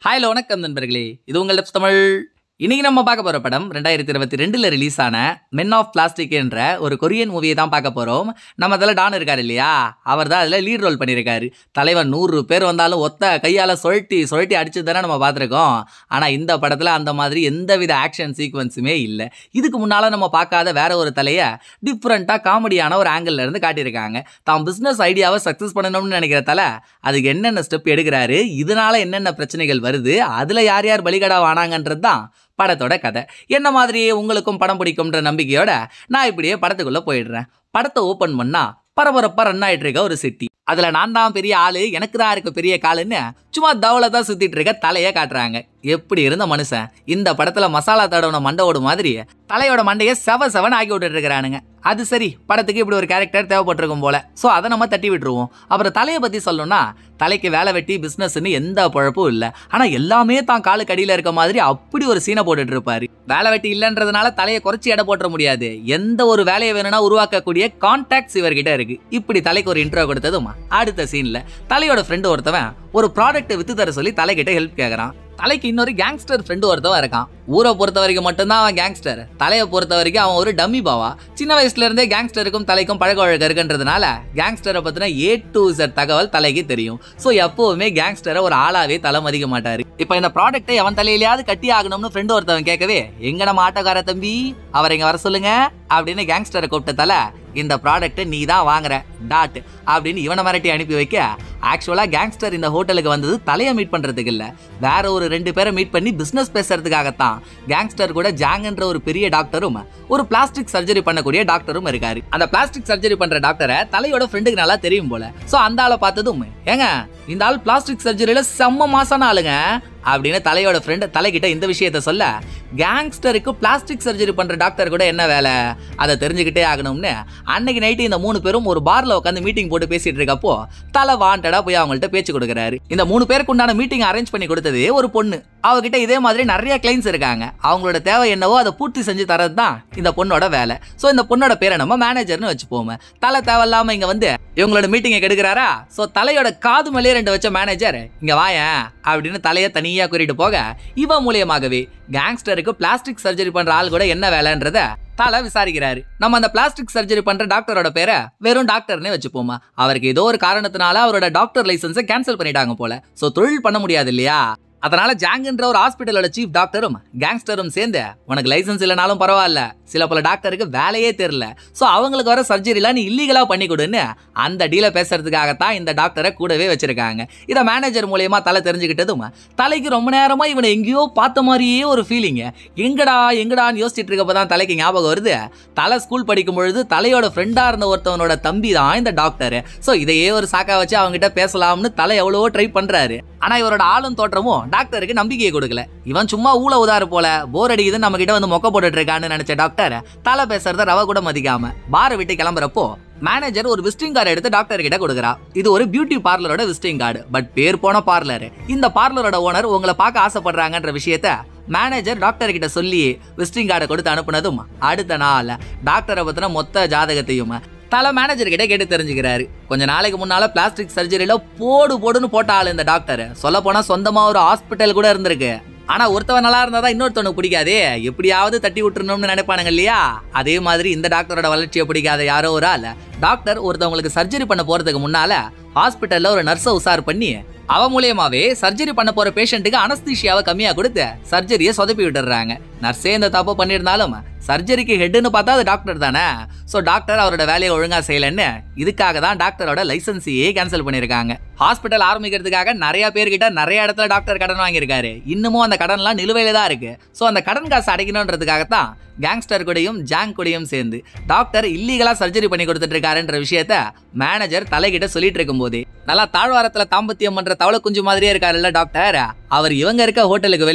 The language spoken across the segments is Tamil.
ஹாய்ல வணக்கம் நண்பர்களே இது உங்கள் Lips தமிழ் இன்னைக்கு நம்ம பார்க்க போற படம் ரெண்டாயிரத்தி இருபத்தி ரெண்டுல ரிலீஸ் ஆன மென் ஆஃப் பிளாஸ்டிக் என்ற ஒரு கொரியன் மூவியை தான் பார்க்க போறோம் நம்ம அதில் டான் இருக்காரு இல்லையா அவர் தான் அதில் லீட் ரோல் பண்ணியிருக்காரு தலைவன் நூறு பேர் வந்தாலும் ஒத்த கையால் சுழட்டி சுழட்டி அடிச்சு தானே நம்ம பார்த்துருக்கோம் ஆனால் இந்த படத்தில் அந்த மாதிரி எந்தவித ஆக்ஷன் சீக்வன்ஸுமே இல்லை இதுக்கு முன்னால் நம்ம பார்க்காத வேற ஒரு தலையை டிஃப்ரெண்ட்டாக காமெடியான ஒரு ஆங்கிள் இருந்து காட்டியிருக்காங்க தான் பிஸ்னஸ் ஐடியாவை சக்ஸஸ் பண்ணணும்னு நினைக்கிற தலை அதுக்கு என்னென்ன ஸ்டெப் எடுக்கிறாரு இதனால என்னென்ன பிரச்சனைகள் வருது அதில் யார் யார் பலிகடா வானாங்கன்றது தான் படத்தோட கதை என்ன மாதிரியே உங்களுக்கும் படம் பிடிக்கும்ன்ற நம்பிக்கையோட நான் இப்படியே படத்துக்குள்ளே போயிடுறேன் படத்தை ஓப்பன் பண்ணா பரபரப்பாக ரன் ஆயிட்டு இருக்க ஒரு சிட்டி அதில் நான் தான் பெரிய ஆளு எனக்கு தான் இருக்க பெரிய காலுன்னு சும்மா தவளை தான் சுத்திட்டு இருக்க தலையை காட்டுறாங்க எப்படி இருந்த மனுஷன் இந்த படத்துல மசாலா தடவன மண்டவோட மாதிரி தலையோட மண்டையை செவ செவன் ஆக்கி விட்டுட்டு இருக்கிறானுங்க அது சரி படத்துக்கு இப்படி ஒரு கேரக்டர் தேவைப்பட்டிருக்கும் போல ஸோ அதை நம்ம தட்டி விட்டுருவோம் அப்புறம் தலையை பற்றி சொல்லணும்னா தலைக்கு வேலை வெட்டி பிஸ்னஸ்னு எந்த பழப்பும் இல்லை ஆனால் எல்லாமே தான் காலுக்கு அடியில் இருக்க மாதிரி அப்படி ஒரு சீனை போட்டுட்டு இருப்பாரு வேலை வெட்டி இல்லைன்றதுனால தலையை குறைச்சி எடை போட்டுற முடியாது எந்த ஒரு வேலையை வேணும்னா உருவாக்கக்கூடிய கான்டாக்ட்ஸ் இவர்கிட்ட இருக்கு இப்படி தலைக்கு ஒரு இன்ட்ரோ கொடுத்ததும் அடுத்த சீன்ல தலையோட ஃப்ரெண்டு ஒருத்தவன் ஒரு ப்ராடக்ட்டை வித்து தர சொல்லி தலைக்கிட்ட ஹெல்ப் கேட்குறான் தலைக்கு இன்னொரு கேங்ஸ்டர் ஃப்ரெண்டு ஒருத்தவன் இருக்கான் ஊரை பொறுத்த வரைக்கும் மட்டும்தான் அவன் கேங்ஸ்டர் தலையை பொறுத்த வரைக்கும் அவன் ஒரு டம்மி பாவா சின்ன வயசுல இருந்தே கேங்ஸ்டருக்கும் தலைக்கும் பழக்க வழக்கம் இருக்குன்றதுனால கேங்ஸ்டரை பத்தின ஏ டு Z தகவல் தலைக்கு தெரியும் ஸோ எப்பவுமே கேங்ஸ்டரை ஒரு ஆளாவே தலை மதிக்க மாட்டாரு இப்போ இந்த ப்ராடக்ட்டை அவன் தலையிலயாவது கட்டி ஆகணும்னு ஃப்ரெண்டு ஒருத்தவன் கேட்கவே எங்க நம்ம ஆட்டோக்கார தம்பி அவரை இங்க வர சொல்லுங்க அப்படின்னு கேங்ஸ்டரை கூப்பிட்ட தலை இந்த ப்ராடக்ட்டை நீ தான் வாங்குற டாட் அப்படின்னு இவனை மிரட்டி அனுப்பி வைக்க ஆக்சுவலாக கேங்ஸ்டர் இந்த ஹோட்டலுக்கு வந்தது தலையை மீட் பண்ணுறதுக்கு இல்லை வேற ஒரு ரெண்டு பேரை மீட் பண்ணி பிஸ்னஸ் பேசுறதுக்காகத்தான் கேங்ஸ்டர் கூட ஜாங்ன்ற ஒரு பெரிய டாக்டரும் ஒரு பிளாஸ்டிக் சர்ஜரி பண்ணக்கூடிய டாக்டரும் இருக்காரு அந்த பிளாஸ்டிக் சர்ஜரி பண்ற டாக்டரை தலையோட ஃப்ரெண்டுக்கு நல்லா தெரியும் போல ஸோ அந்த ஆளை பார்த்ததும் ஏங்க இந்த ஆள் பிளாஸ்டிக் சர்ஜரியில செம்ம மாசான ஆளுங்க அப்படின்னு தலையோட ஃப்ரெண்டு தலைகிட்ட இந்த விஷயத்த சொல்ல கேங்ஸ்டருக்கு பிளாஸ்டிக் சர்ஜரி பண்ற டாக்டர் கூட என்ன வேலை அதை தெரிஞ்சுக்கிட்டே ஆகணும்னு அன்னைக்கு நைட்டு இந்த மூணு பேரும் ஒரு பார்ல உட்காந்து மீட்டிங் போட்டு பேசிட்டு இருக்கப்போ தலை வாண்டடா போய் அவங்கள்ட்ட பேச்சு கொடுக்குறாரு இந்த மூணு பேருக்கு உண்டான மீட்டிங் அரேஞ்ச் பண்ணி கொடுத்தது ஒரு பொண்ணு அவகிட்ட இதே மாதிரி நிறைய கிளைண்ட்ஸ் இருக்காங்க அவங்களோட தேவை என்னவோ அதை பூர்த்தி செஞ்சு தரது தான் இந்த பொண்ணோட வேலை ஸோ இந்த பொண்ணோட பேரை நம்ம மேனேஜர்னு வச்சுப்போமே தலை தேவையில்லாம இங்க வந்து இவங்களோட மீட்டிங்கை கெடுக்கிறாரா ஸோ தலையோட காது மேலே ரெண்டு வச்ச மேனேஜர் இங்க வாயேன் அப்படின்னு தலையை தனியா கூறிட்டு போக இவன் மூலியமாகவே கேங்ஸ்டருக்கு பிளாஸ்டிக் சர்ஜரி பண்ற ஆள் கூட என்ன வேலைன்றத தலை விசாரிக்கிறாரு நம்ம அந்த பிளாஸ்டிக் சர்ஜரி பண்ற டாக்டரோட பேரை வெறும் டாக்டர்னே வச்சுப்போமா அவருக்கு ஏதோ ஒரு காரணத்தினால அவரோட டாக்டர் லைசன்ஸை கேன்சல் பண்ணிட்டாங்க போல ஸோ தொழில் பண்ண முடியாது இல்லையா அதனால ஜாங்குன்ற ஒரு ஹாஸ்பிட்டலோட சீஃப் டாக்டரும் கேங்ஸ்டரும் சேர்ந்து உனக்கு லைசன்ஸ் இல்லைனாலும் பரவாயில்ல சில பல டாக்டருக்கு வேலையே தெரியல ஸோ அவங்களுக்கு வர சர்ஜரிலாம் நீ இல்லீகலா பண்ணி கொடுன்னு அந்த டீலை பேசுறதுக்காகத்தான் இந்த டாக்டரை கூடவே வச்சிருக்காங்க இதை மேனேஜர் மூலியமா தலை தெரிஞ்சுக்கிட்டதும் தலைக்கு ரொம்ப நேரமா இவனை எங்கேயோ பார்த்த மாதிரியே ஒரு ஃபீலிங் எங்கடா எங்கடான்னு யோசிச்சுட்டு இருக்கப்ப தான் தலைக்கு ஞாபகம் வருது தலை ஸ்கூல் படிக்கும் பொழுது தலையோட ஃப்ரெண்டா இருந்த ஒருத்தவனோட தம்பி தான் இந்த டாக்டர் ஸோ இதையே ஒரு சாக்கா வச்சு அவங்ககிட்ட பேசலாம்னு தலை எவ்வளவோ ட்ரை பண்றாரு ஆனா இவரோட ஆளும் தோற்றமும் டாக்டருக்கு நம்பிக்கையை கொடுக்கல இவன் சும்மா ஊழ உதாரு போல போர் அடிக்குதுன்னு நம்ம கிட்ட வந்து மொக்க போட்டுட்டு இருக்கான்னு நினைச்ச டாக்டர் தலை பேசுறத ரவ கூட மதிக்காம பாரை விட்டு கிளம்புறப்போ மேனேஜர் ஒரு விசிட்டிங் கார்டு எடுத்து டாக்டர் கிட்ட கொடுக்குறா இது ஒரு பியூட்டி பார்லரோட விசிட்டிங் கார்டு பட் பேர் போன பார்லர் இந்த பார்லரோட ஓனர் உங்களை பார்க்க ஆசைப்படுறாங்கன்ற விஷயத்த மேனேஜர் டாக்டர் கிட்ட சொல்லி விசிட்டிங் கார்டை கொடுத்து அனுப்புனதும் அடுத்த நாள் டாக்டரை பத்தின மொத்த ஜாதகத்தையும் தலை மேனேஜர் கிட்ட கேட்டு தெரிஞ்சுக்கிறாரு கொஞ்ச நாளைக்கு முன்னால பிளாஸ்டிக் சர்ஜரியில போடு போடுன்னு போட்ட ஆள் இந்த டாக்டர் சொல்ல போனா சொந்தமா ஒரு ஹாஸ்பிட்டல் கூட இருந்திருக்கு ஆனா ஒருத்தவன் நல்லா இருந்தா தான் இன்னொருத்தவனுக்கு பிடிக்காதே எப்படியாவது தட்டி விட்டுறணும்னு நினைப்பானுங்க இல்லையா அதே மாதிரி இந்த டாக்டரோட வளர்ச்சியை பிடிக்காத யாரோ ஒரு ஆள் டாக்டர் ஒருத்தவங்களுக்கு சர்ஜரி பண்ண போறதுக்கு முன்னால ஹாஸ்பிட்டல்ல ஒரு நர்ஸை உசார் பண்ணி அவ மூலியமாவே சர்ஜரி பண்ண போற பேஷண்ட்டுக்கு அனஸ்தீஷியாவை கம்மியா கொடுத்து சர்ஜரியை சொதப்பி விட்டுறாங்க நர்ஸே இந்த தப்பு பண்ணியிருந்தாலும் சர்ஜரிக்கு ஹெட்னு பார்த்தா அது டாக்டர் தானே ஸோ டாக்டர் அவரோட வேலையை ஒழுங்கா செய்யலன்னு இதுக்காக தான் டாக்டரோட லைசன்ஸையே கேன்சல் பண்ணியிருக்காங்க ஹாஸ்பிட்டல் ஆரம்பிக்கிறதுக்காக நிறைய பேர்கிட்ட நிறைய இடத்துல டாக்டர் கடன் வாங்கியிருக்காரு இன்னமும் அந்த கடன்லாம் நிலுவையில தான் இருக்கு ஸோ அந்த கடன் காசு அடைக்கணுன்றதுக்காகத்தான் கேங்ஸ்டர் கூடயும் ஜாங் கூடயும் சேர்ந்து டாக்டர் இல்லீகலா சர்ஜரி பண்ணி கொடுத்துட்டு இருக்காருன்ற விஷயத்த மேனேஜர் தலைகிட்ட சொல்லிட்டு இருக்கும் போதே நல்லா தாழ்வாரத்துல தாம்பத்தியம் பண்ற தவளை குஞ்சு மாதிரியே இருக்காருல்ல டாக்டர் அவர் இவங்க இருக்க ஹோட்டலுக்கு வெளியவே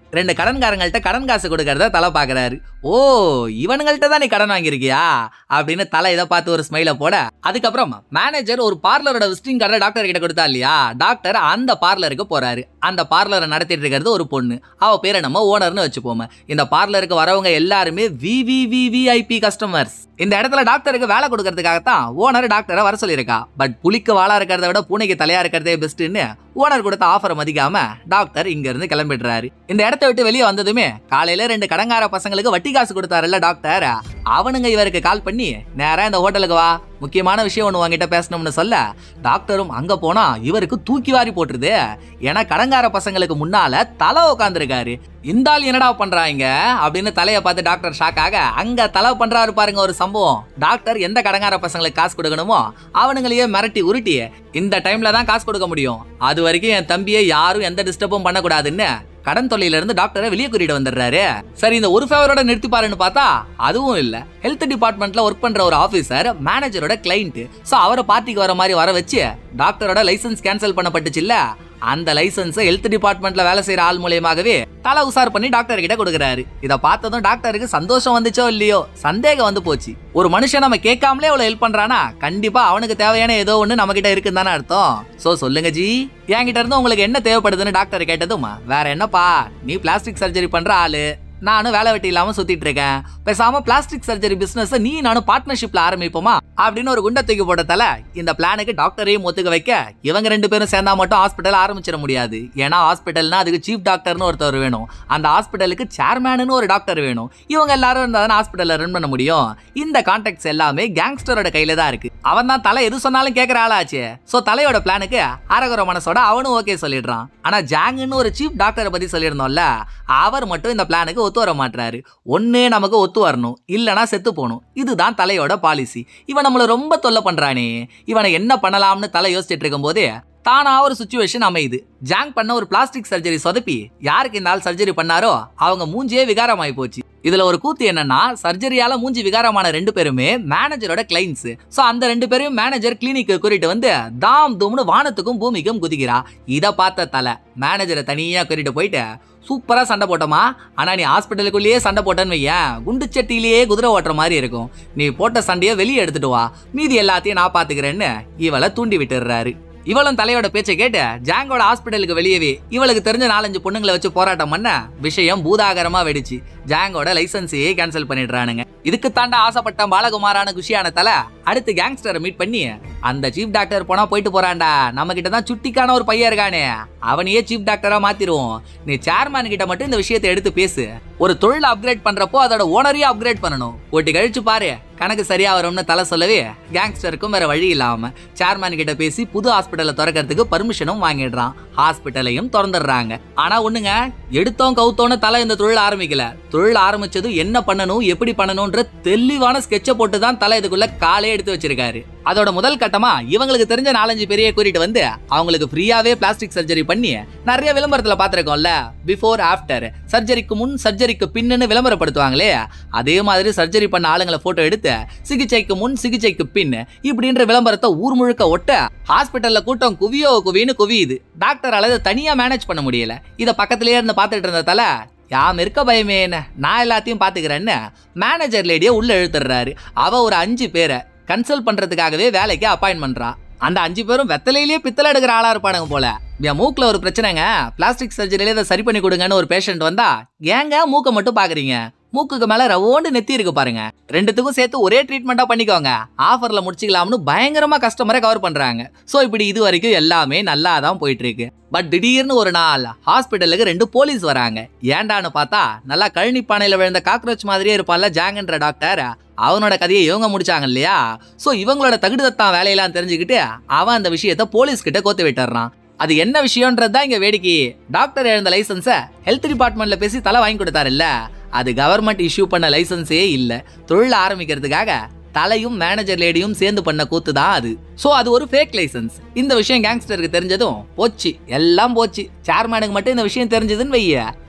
ரெண்டு கடன்காரங்கள்ட்ட கடன் காசு கொடுக்கறத தலை பாக்குறாரு ஓ இவனுங்கள்ட்ட தான் நீ கடன் வாங்கியிருக்கியா அப்படின்னு தலை இதை பார்த்து ஒரு ஸ்மைல போட அதுக்கப்புறம் மேனேஜர் ஒரு பார்லரோட விசிட்டிங் கார்டை டாக்டர் கிட்ட கொடுத்தா இல்லையா டாக்டர் அந்த பார்லருக்கு போறாரு அந்த பார்லரை நடத்திட்டு இருக்கிறது ஒரு பொண்ணு அவ பேரை நம்ம ஓனர்னு வச்சுப்போம் இந்த பார்லருக்கு வரவங்க எல்லாருமே விவிவிவிஐபி கஸ்டமர்ஸ் இந்த இடத்துல டாக்டருக்கு வேலை கொடுக்கறதுக்காகத்தான் ஓனர் டாக்டரை வர சொல்லியிருக்கா பட் புலிக்கு வாழா இருக்கிறத விட பூனைக்கு தலையா இருக்கிறதே பெஸ்ட்னு ஓனர் கொடுத்த ஆஃபரை மதிக்காம டாக்டர் இங்க இருந்து கிளம்பிடுறாரு இந்த இடத்த விட்டு வெளியே வந்ததுமே காலையில ரெண்டு கடங்கார பசங்களுக்கு வட்டி காசு கொடுத்தாருல்ல டாக்டர் அவனுங்க இவருக்கு கால் பண்ணி நேரா இந்த ஹோட்டலுக்கு வா முக்கியமான விஷயம் ஒன்று உங்ககிட்ட பேசணும்னு சொல்ல டாக்டரும் அங்க போனா இவருக்கு தூக்கி வாரி போட்டுருது ஏன்னா கடங்கார பசங்களுக்கு முன்னால தலை உட்காந்துருக்காரு இந்த ஆள் என்னடா பண்றாங்க அப்படின்னு தலையை பார்த்து டாக்டர் ஷாக் ஆக அங்க தலை பண்றாரு பாருங்க ஒரு சம்பவம் டாக்டர் எந்த கடங்கார பசங்களுக்கு காசு கொடுக்கணுமோ அவனுங்களையே மிரட்டி உருட்டி இந்த டைம்ல தான் காசு கொடுக்க முடியும் அது வரைக்கும் என் தம்பியை யாரும் எந்த டிஸ்டர்பும் பண்ணக்கூடாதுன்னு கடன் தொல்லையில இருந்து டாக்டரை வெளியே கூட்டிட்டு வந்துடுறாரு சரி இந்த ஒரு ஃபேவரோட நிறுத்தி பாருன்னு பார்த்தா அதுவும் இல்ல ஹெல்த் டிபார்ட்மெண்ட்ல ஒர்க் பண்ற ஒரு ஆபீசர் மேனேஜரோட கிளைண்ட் சோ அவரை பார்ட்டிக்கு வர மாதிரி வர வச்சு டாக்டரோட லைசென்ஸ் கேன்சல் பண்ணப்பட்டுச்சு இல்ல அந்த லைசென்ஸை ஹெல்த் டிபார்ட்மெண்ட்ல வேலை செய்யற ஆள் மூலியமாகவே தலை உசார் பண்ணி டாக்டர் கிட்ட கொடுக்குறாரு இத பார்த்ததும் டாக்டருக்கு சந்தோஷம் வந்துச்சோ இல்லையோ சந்தேகம் வந்து போச்சு ஒரு மனுஷன் நம்ம கேட்காமலே அவ்வளவு ஹெல்ப் பண்றானா கண்டிப்பா அவனுக்கு தேவையான ஏதோ ஒண்ணு நம்ம கிட்ட இருக்குன்னு தானே அர்த்தம் சோ சொல்லுங்க ஜி என்கிட்ட இருந்து உங்களுக்கு என்ன தேவைப்படுதுன்னு டாக்டர் கேட்டதும் வேற என்னப்பா நீ பிளாஸ்டிக் சர்ஜரி பண்ற ஆளு நானும் வேலை வெட்டி இல்லாம சுத்திட்டு இருக்கேன் பேசாம பிளாஸ்டிக் சர்ஜரி பிசினஸ் நீ நானும் பார்ட்னர்ஷிப்ல ஆரம்பிப்போமா அப்படின்னு ஒரு குண்டை தூக்கி போட்டதால இந்த பிளானுக்கு டாக்டரையும் ஒத்துக்க வைக்க இவங்க ரெண்டு பேரும் சேர்ந்தா மட்டும் ஹாஸ்பிட்டல் ஆரம்பிச்சிட முடியாது ஏன்னா ஹாஸ்பிட்டல்னா அதுக்கு சீஃப் டாக்டர்னு ஒருத்தர் வேணும் அந்த ஹாஸ்பிட்டலுக்கு சேர்மேனு ஒரு டாக்டர் வேணும் இவங்க எல்லாரும் இருந்தா தான் ஹாஸ்பிட்டல்ல ரன் பண்ண முடியும் இந்த கான்டாக்ட்ஸ் எல்லாமே கேங்ஸ்டரோட கையில தான் இருக்கு அவன் தான் தலை எது சொன்னாலும் கேட்கற ஆளாச்சு சோ தலையோட பிளானுக்கு அரகுர மனசோட அவனும் ஓகே சொல்லிடுறான் ஆனா ஜாங்குன்னு ஒரு சீஃப் டாக்டரை பத்தி சொல்லியிருந்தோம்ல அவர் மட்டும் இந்த பிளானுக்கு ஒத்து வர மாட்டாரு ஒண்ணு நமக்கு ஒத்து வரணும் இல்லனா செத்து போகணும் இதுதான் தலையோட பாலிசி இவன் நம்மள ரொம்ப தொல்லை பண்றானே இவனை என்ன பண்ணலாம்னு தலை யோசிச்சுட்டு இருக்கும்போதே தானா ஒரு சுச்சுவேஷன் அமையுது ஜாங் பண்ண ஒரு பிளாஸ்டிக் சர்ஜரி சொதப்பி யாருக்கு இந்த ஆள் சர்ஜரி பண்ணாரோ அவங்க மூஞ்சியே விகாரமாயி போச்சு இதுல ஒரு கூத்து என்னன்னா சர்ஜரியால மூஞ்சி விகாரமான ரெண்டு பேருமே மேனேஜரோட கிளைண்ட்ஸ் சோ அந்த ரெண்டு பேரையும் மேனேஜர் கிளினிக்கு கூட்டிட்டு வந்து தாம் தூம்னு வானத்துக்கும் பூமிக்கும் குதிக்கிறா இத பார்த்த தலை மேனேஜரை தனியா கூட்டிட்டு போயிட்டு சூப்பரா சண்டை போட்டோமா ஆனா நீ ஹாஸ்பிட்டலுக்குள்ளேயே சண்டை போட்டேன்னு வையேன் குண்டு சட்டியிலேயே குதிரை ஓட்டுற மாதிரி இருக்கும் நீ போட்ட சண்டையை வெளியே எடுத்துட்டு வா மீதி எல்லாத்தையும் நான் பாத்துக்கிறேன்னு இவளை தூண்டி விட்டுறாரு இவளும் தலையோட பேச்சை கேட்டு ஜாங்கோட ஹாஸ்பிட்டலுக்கு வெளியவே இவளுக்கு தெரிஞ்ச நாலஞ்சு பொண்ணுங்களை வச்சு போராட்டம் பண்ண விஷயம் பூதாகரமா வெடிச்சு ஜாங்கோட லைசன்ஸையே கேன்சல் பண்ணிடுறானுங்க இதுக்கு தாண்டா ஆசைப்பட்ட பாலகுமாரான குஷியான தலை அடுத்து கேங்ஸ்டரை மீட் பண்ணி அந்த சீஃப் டாக்டர் போனா போயிட்டு போறான்டா நம்ம கிட்ட தான் சுட்டிக்கான ஒரு பையன் இருக்கானே அவனையே சீஃப் டாக்டரா மாத்திருவோம் நீ சேர்மேன் கிட்ட மட்டும் இந்த விஷயத்தை எடுத்து பேசு ஒரு தொழில் அப்கிரேட் பண்றப்போ அதோட ஓனரையும் அப்கிரேட் பண்ணணும் போட்டி கழிச்சு பாரு கணக்கு சரியா வரும்னு தலை சொல்லவே கேங்ஸ்டருக்கும் வேற வழி இல்லாம சேர்மேன் கிட்ட பேசி புது ஹாஸ்பிட்டலை திறக்கிறதுக்கு பர்மிஷனும் வாங்கிடுறான் ஹாஸ்பிட்டலையும் திறந்துடுறாங்க ஆனா ஒண்ணுங்க எடுத்தோம் கவுத்தோன்னு தலை இந்த தொழில் ஆரம்பிக்கல தொழில் ஆரம்பிச்சது என்ன பண்ணணும் எப்படி பண்ணணும்ன்ற தெளிவான ஸ்கெட்சை போட்டு தான் தலை இதுக்குள்ள காலே எடுத்து வச்சிருக்காரு அதோட முதல் கட்டமா இவங்களுக்கு தெரிஞ்ச நாலஞ்சு பெரிய கூட்டிட்டு வந்து அவங்களுக்கு ஃப்ரீயாவே பிளாஸ்டிக் சர்ஜரி பண்ணி நிறைய விளம்பரத்துல பாத்திருக்கோம்ல பிஃபோர் ஆஃப்டர் சர்ஜரிக்கு முன் சர்ஜரிக்கு பின்னு விளம்பரப்படுத்துவாங்களே அதே மாதிரி சர்ஜரி பண்ண ஆளுங்களை போட்டோ எடுத்து சிகிச்சைக்கு முன் சிகிச்சைக்கு பின் இப்படின்ற விளம்பரத்தை ஊர் முழுக்க ஒட்ட ஹாஸ்பிட்டல்ல கூட்டம் குவியோ குவின்னு குவியுது டாக்டரால இதை தனியா மேனேஜ் பண்ண முடியல இத பக்கத்திலேயே இருந்து பார்த்துட்டு இருந்ததால யாம் இருக்க பயமே என்ன நான் எல்லாத்தையும் பாத்துக்கிறேன்னு மேனேஜர் லேடியை உள்ள இழுத்துறாரு அவ ஒரு அஞ்சு பேரை கன்சல்ட் பண்றதுக்காகவே வேலைக்கு அப்பாயின்ட் பண்றா அந்த அஞ்சு பேரும் வெத்தலையிலேயே பித்தளை எடுக்கிற ஆளா இருப்பானுங்க போல என் மூக்குல ஒரு பிரச்சனைங்க பிளாஸ்டிக் சர்ஜரியில இதை சரி பண்ணி கொடுங்கன்னு ஒரு பேஷண்ட் வந்தா ஏங்க மூக்கை மட்டும் பாக்குறீங்க மூக்குக்கு மேல ரவோண்டு நெத்தி இருக்கு பாருங்க ரெண்டுத்துக்கும் சேர்த்து ஒரே ட்ரீட்மெண்டா பண்ணிக்கோங்க ஆஃபர்ல முடிச்சுக்கலாம்னு பயங்கரமா கஸ்டமரை கவர் பண்றாங்க சோ இப்படி இது வரைக்கும் எல்லாமே நல்லா தான் போயிட்டு இருக்கு பட் திடீர்னு ஒரு நாள் ஹாஸ்பிட்டலுக்கு ரெண்டு போலீஸ் வராங்க ஏண்டான்னு பார்த்தா நல்லா கழனி பானையில விழுந்த காக்ரோச் மாதிரியே இருப்பான்ல ஜாங்கன்ற டாக்டர் அவனோட கதையை இவங்க முடிச்சாங்க இல்லையா சோ இவங்களோட தகுடுதத்தான் வேலையெல்லாம் தெரிஞ்சுக்கிட்டு அவன் அந்த விஷயத்த போலீஸ் கிட்ட கோத்து விட்டுறான் அது என்ன விஷயம்ன்றது தான் இங்க வேடிக்கை டாக்டர் எழுந்த லைசன்ஸை ஹெல்த் டிபார்ட்மெண்ட்ல பேசி தலை வாங்கி கொடுத்தாருல்ல அது கவர்மெண்ட் இஷ்யூ பண்ண லைசன்ஸே இல்ல தொழில் ஆரம்பிக்கிறதுக்காக தலையும் மேனேஜர் லேடியும் சேர்ந்து பண்ண கூத்து தான் அது சோ அது ஒரு ஃபேக் லைசன்ஸ் இந்த விஷயம் கேங்ஸ்டருக்கு தெரிஞ்சதும் போச்சு எல்லாம் போச்சு சேர்மேனுக்கு மட்டும் இந்த விஷயம் தெரிஞ்சதுன்னு வைய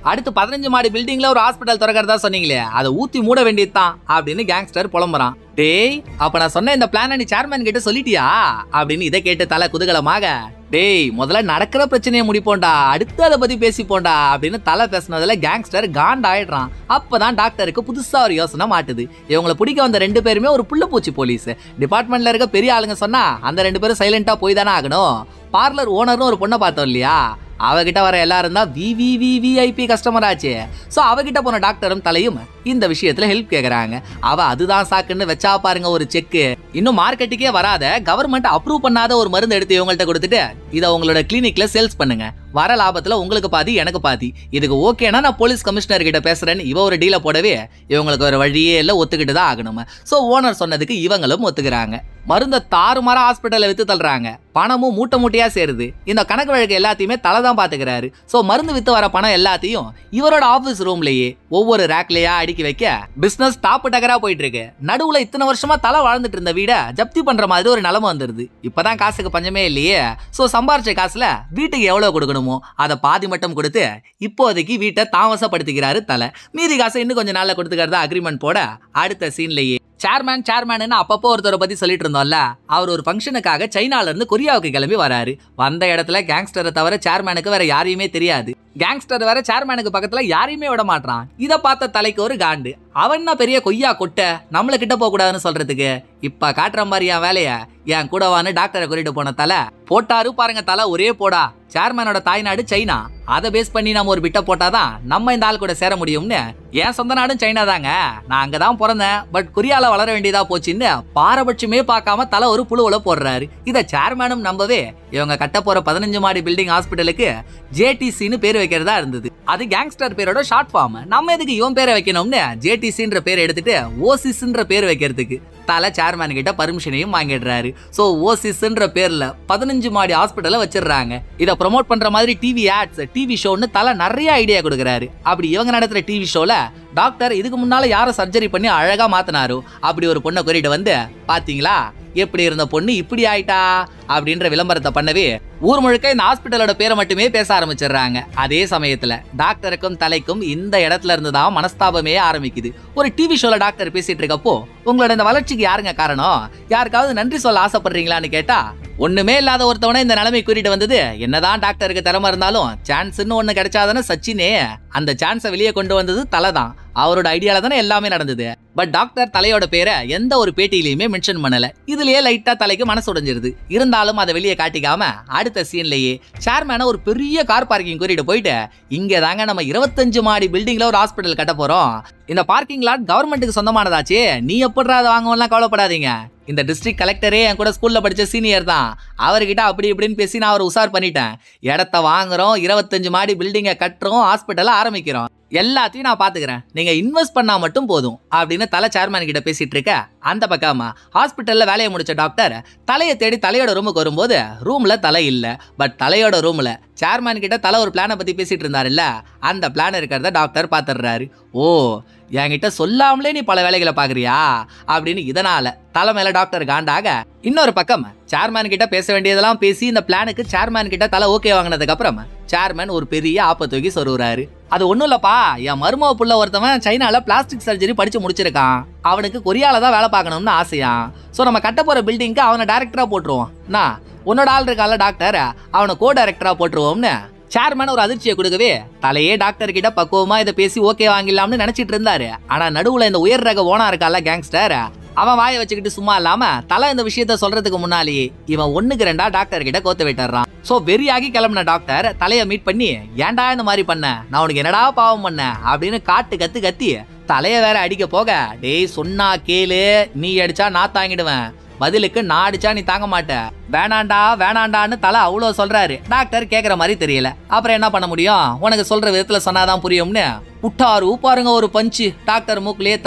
அடுத்து பதினஞ்சு மாடி பில்டிங்ல ஒரு ஹாஸ்பிட்டல் திறக்கிறதா சொன்னீங்களே அதை ஊத்தி மூட வேண்டியதுதான் அப்படின்னு கேங்ஸ்டர் புலம்புறான் டேய் அப்ப நான் சொன்ன இந்த பிளான நீ சேர்மேன் கிட்ட சொல்லிட்டியா அப்படின்னு இதை கேட்டு தலை குதூகலமாக டேய் முதல்ல நடக்கிற பிரச்சனையை முடிப்போம்டா அடுத்து அதை பத்தி பேசிப்போம்டா அப்படின்னு தலை பேசுனதுல கேங்ஸ்டர் காண்ட் ஆயிடுறான் அப்பதான் டாக்டருக்கு புதுசா ஒரு யோசனை மாட்டுது இவங்களை பிடிக்க வந்த ரெண்டு பேருமே ஒரு புள்ளப்பூச்சி போலீஸ் டிபார்ட்மெண்ட்ல இருக்க பெரிய ஆளுங்க சொன்னா அந்த ரெண்டு பேரும் சைலண்டா போய் தானே ஆகணும் பார்லர் ஓனர்னு ஒரு பொண்ணை பார்த்தோம் இல்லையா அவகிட்ட வர எல்லாரும் தான் விவிவிவிஐபி கஸ்டமர் ஆச்சு ஸோ அவகிட்ட போன டாக்டரும் தலையும் இந்த விஷயத்துல ஹெல்ப் கேக்குறாங்க அவ அதுதான் சாக்குன்னு வச்சா பாருங்க ஒரு செக் இன்னும் மார்க்கெட்டுக்கே வராத கவர்மெண்ட் அப்ரூவ் பண்ணாத ஒரு மருந்து எடுத்து இவங்கள்ட்ட கொடுத்துட்டு இதை உங்களோட கிளினிக்ல சேல்ஸ் பண்ணுங்க வர லாபத்துல உங்களுக்கு பாதி எனக்கு பாதி இதுக்கு ஓகேனா நான் போலீஸ் கமிஷனர் கிட்ட பேசுறேன்னு இவ ஒரு டீலை போடவே இவங்களுக்கு ஒரு வழியே இல்லை ஒத்துக்கிட்டு தான் ஆகணும் ஸோ ஓனர் சொன்னதுக்கு இவங்களும் ஒத்துக்கிறாங்க மருந்த தாறுமாற ஹாஸ்பிட்டல்ல வித்து தள்ளுறாங்க பணமும் மூட்டை மூட்டையா சேருது இந்த கணக்கு வழக்கு எல்லாத்தையுமே தலை தான் பாத்துக்கிறாரு ஸோ மருந்து வித்து வர பணம் எல்லாத்தையும் இவரோட ஆபீஸ் ரூம்லயே ஒவ்வொரு ரேக்லயா அடுக்கி வைக்க பிசினஸ் டாப் டகரா போயிட்டு இருக்கு நடுவுல இத்தனை வருஷமா தலை வாழ்ந்துட்டு இருந்த வீட ஜப்தி பண்ற மாதிரி ஒரு நிலைமை வந்துருது இப்பதான் காசுக்கு பஞ்சமே இல்லையே ஸோ சம்பாரிச்ச காசுல வீட்டுக்கு எவ்வளவு கொடுக்கணுமோ அதை பாதி மட்டும் கொடுத்து இப்போதைக்கு வீட்டை தாமசப்படுத்திக்கிறாரு தலை மீதி காசை இன்னும் கொஞ்ச நாள்ல கொடுத்துக்கிறதா அக்ரிமெண்ட் போட அடுத்த சீன்லயே சேர்மேன் சேர்மேன் அப்பப்போ ஒருத்தரை பத்தி சொல்லிட்டு இருந்தோம்ல அவர் ஒரு ஃபங்க்ஷனுக்காக சைனால இருந்து கொரியாவுக்கு கிளம்பி வராரு வந்த இடத்துல கேங்ஸ்டரை தவிர சேர்மேனுக்கு வேற யாரையுமே தெரியாது கேங்ஸ்டர் வேற சேர்மேனுக்கு பக்கத்துல யாரையுமே விட மாட்டான் இதை பார்த்த தலைக்கு ஒரு காண்டு அவன் என்ன பெரிய கொய்யா கொட்டை நம்மள கிட்ட போக கூடாதுன்னு சொல்றதுக்கு இப்ப காட்டுற மாதிரி என் வேலைய என் கூட வான்னு டாக்டரை கூட்டிட்டு போன தலை போட்டாரு பாருங்க தலை ஒரே போடா சேர்மேனோட தாய்நாடு சைனா அதை பேஸ் பண்ணி நம்ம ஒரு பிட்ட போட்டாதான் நம்ம இந்த ஆள் கூட சேர முடியும்னு என் சொந்த நாடும் சைனா தாங்க நான் அங்கதான் பிறந்தேன் பட் கொரியால வளர வேண்டியதா போச்சுன்னு பாரபட்சமே பார்க்காம தலை ஒரு புழுவுல போடுறாரு இத சேர்மேனும் நம்பவே இவங்க கட்ட போற பதினஞ்சு மாடி பில்டிங் ஹாஸ்பிட்டலுக்கு ஜேடிசின்னு பேர் வைக்கிறதா இருந்தது அது கேங்ஸ்டர் பேரோட ஷார்ட் ஃபார்ம் நம்ம எதுக்கு இவன் பேரை வைக்கணும்னு ஜேடிசின்ற பேர் எடுத்துட்டு ஓசிஸ்ன்ற பேர் வைக்கிறதுக்கு தலை சேர்மேன் கிட்ட பர்மிஷனையும் வாங்கிடுறாரு ஸோ ஓசிஸ்ன்ற பேர்ல பதினஞ்சு மாடி ஹாஸ்பிட்டலை வச்சிடுறாங்க இதை ப்ரொமோட் பண்ற மாதிரி டிவி ஆட்ஸ் டிவி ஷோன்னு தலை நிறைய ஐடியா கொடுக்குறாரு அப்படி இவங்க நடத்துற டிவி ஷோல டாக்டர் இதுக்கு முன்னால யாரை சர்ஜரி பண்ணி அழகா மாத்தினாரோ அப்படி ஒரு பொண்ணை கூட்டிட்டு வந்து பாத்தீங்களா எப்படி இருந்த பொண்ணு இப்படி ஆயிட்டா அப்படின்ற விளம்பரத்தை பண்ணவே ஊர் முழுக்க இந்த ஹாஸ்பிட்டலோட பேரை மட்டுமே பேச ஆரம்பிச்சிடுறாங்க அதே சமயத்துல டாக்டருக்கும் தலைக்கும் இந்த இடத்துல இருந்து தான் மனஸ்தாபமே ஆரம்பிக்குது ஒரு டிவி ஷோல டாக்டர் பேசிட்டு இருக்கப்போ உங்களோட இந்த வளர்ச்சிக்கு யாருங்க காரணம் யாருக்காவது நன்றி சொல்ல ஆசைப்படுறீங்களான்னு கேட்டா ஒண்ணுமே இல்லாத ஒருத்தவனை இந்த நிலைமை கூட்டிட்டு வந்தது என்னதான் டாக்டருக்கு திறமை இருந்தாலும் சான்ஸ்னு ஒண்ணு கிடைச்சாதானே சச்சினே அந்த சான்ஸை வெளியே கொண்டு வந்தது தலை தான் அவரோட ஐடியால தானே எல்லாமே நடந்தது பட் டாக்டர் தலையோட பேரை எந்த ஒரு பேட்டியிலையுமே மென்ஷன் பண்ணல இதுலயே லைட்டா தலைக்கு மனசு உடைஞ்சிருது இருந்தாலும் அதை வெளியே காட்டிக்காம அடுத்த சீன்லயே சேர்மேனை ஒரு பெரிய கார் பார்க்கிங் கூட்டிட்டு போயிட்டு இங்க தாங்க நம்ம இருபத்தஞ்சு மாடி பில்டிங்ல ஒரு ஹாஸ்பிட்டல் கட்ட போறோம் இந்த பார்க்கிங் லாட் கவர்மெண்ட்டுக்கு சொந்தமானதாச்சே நீ எப்படிடா அதை வாங்குவோம்லாம் கவலைப்படாதீங்க இந்த டிஸ்ட்ரிக்ட் கலெக்டரே என் கூட ஸ்கூல்ல படிச்ச சீனியர் தான் அவர்கிட்ட அப்படி இப்படின்னு பேசி நான் அவர் உசார் பண்ணிட்டேன் இடத்த வாங்குறோம் இருபத்தஞ்சு மாடி பில்டிங்கை கட்டுறோம் ஹாஸ்பிட்டலை ஆரம்பிக்கிறோம் எல்லாத்தையும் நான் பாத்துக்கிறேன் நீங்க இன்வெஸ்ட் பண்ணா மட்டும் போதும் அப்படின்னு தலை சேர்மேன் கிட்ட பேசிட்டு இருக்க அந்த பக்கமா ஹாஸ்பிட்டல்ல வேலையை முடிச்ச டாக்டர் தலையை தேடி தலையோட ரூமுக்கு வரும்போது ரூம்ல தலை இல்ல பட் தலையோட ரூம்ல சேர்மேன் கிட்ட தலை ஒரு பிளானை பத்தி பேசிட்டு இருந்தாருல்ல அந்த பிளான் இருக்கிறத டாக்டர் பாத்துடுறாரு ஓ என்கிட்ட சொல்லாமலே நீ பல வேலைகளை பாக்குறியா அப்படின்னு இதனால தலை மேல டாக்டர் காண்டாக இன்னொரு பக்கம் சேர்மேன் கிட்ட பேச வேண்டியதெல்லாம் பேசி இந்த பிளானுக்கு சேர்மேன் கிட்ட தலை ஓகே வாங்கினதுக்கு அப்புறம் சேர்மேன் ஒரு பெரிய ஆப்ப தூக்கி சொருகுறாரு அது ஒண்ணும் இல்லப்பா என் மருமக புள்ள ஒருத்தவன் சைனால பிளாஸ்டிக் சர்ஜரி படிச்சு முடிச்சிருக்கான் அவனுக்கு கொரியால தான் வேலை பார்க்கணும்னு ஆசையா சோ நம்ம கட்ட போற பில்டிங்க்கு அவனை டைரக்டரா போட்டுருவோம் நான் உன்னோட ஆள் இருக்கால டாக்டர் அவனை கோ டைரக்டரா போட்டுருவோம்னு சேர்மேன் ஒரு அதிர்ச்சியை கொடுக்கவே தலையே டாக்டர் கிட்ட பக்குவமா இதை பேசி ஓகே வாங்கிடலாம்னு நினைச்சிட்டு இருந்தாரு ஆனா நடுவுல இந்த உயர் ரக ஓனா இருக்கால கேங்ஸ்டர் அவன் வாயை வச்சுக்கிட்டு சும்மா இல்லாம தலை இந்த விஷயத்த சொல்றதுக்கு முன்னாலேயே இவன் ஒண்ணுக்கு ரெண்டா டாக்டர் கிட்ட கோத்து விட்டுறான் சோ வெறியாகி கிளம்பின டாக்டர் தலைய மீட் பண்ணி ஏன்டா இந்த மாதிரி பண்ண நான் உனக்கு என்னடா பாவம் பண்ண அப்படின்னு காட்டு கத்து கத்தி தலைய வேற அடிக்க போக டேய் சொன்னா கேளு நீ அடிச்சா நான் தாங்கிடுவேன் பதிலுக்கு நான் அடிச்சா நீ தாங்க மாட்ட வேணாண்டா வேணாண்டான்னு தலை அவ்வளோ சொல்றாரு டாக்டர் கேக்குற மாதிரி தெரியல அப்புறம் என்ன பண்ண முடியும் உனக்கு சொல்ற விதத்துல சொன்னாதான் புரியும்னு புட்டாரு பாருங்க ஒரு பஞ்சு டாக்டர் மூக்குலயே தலை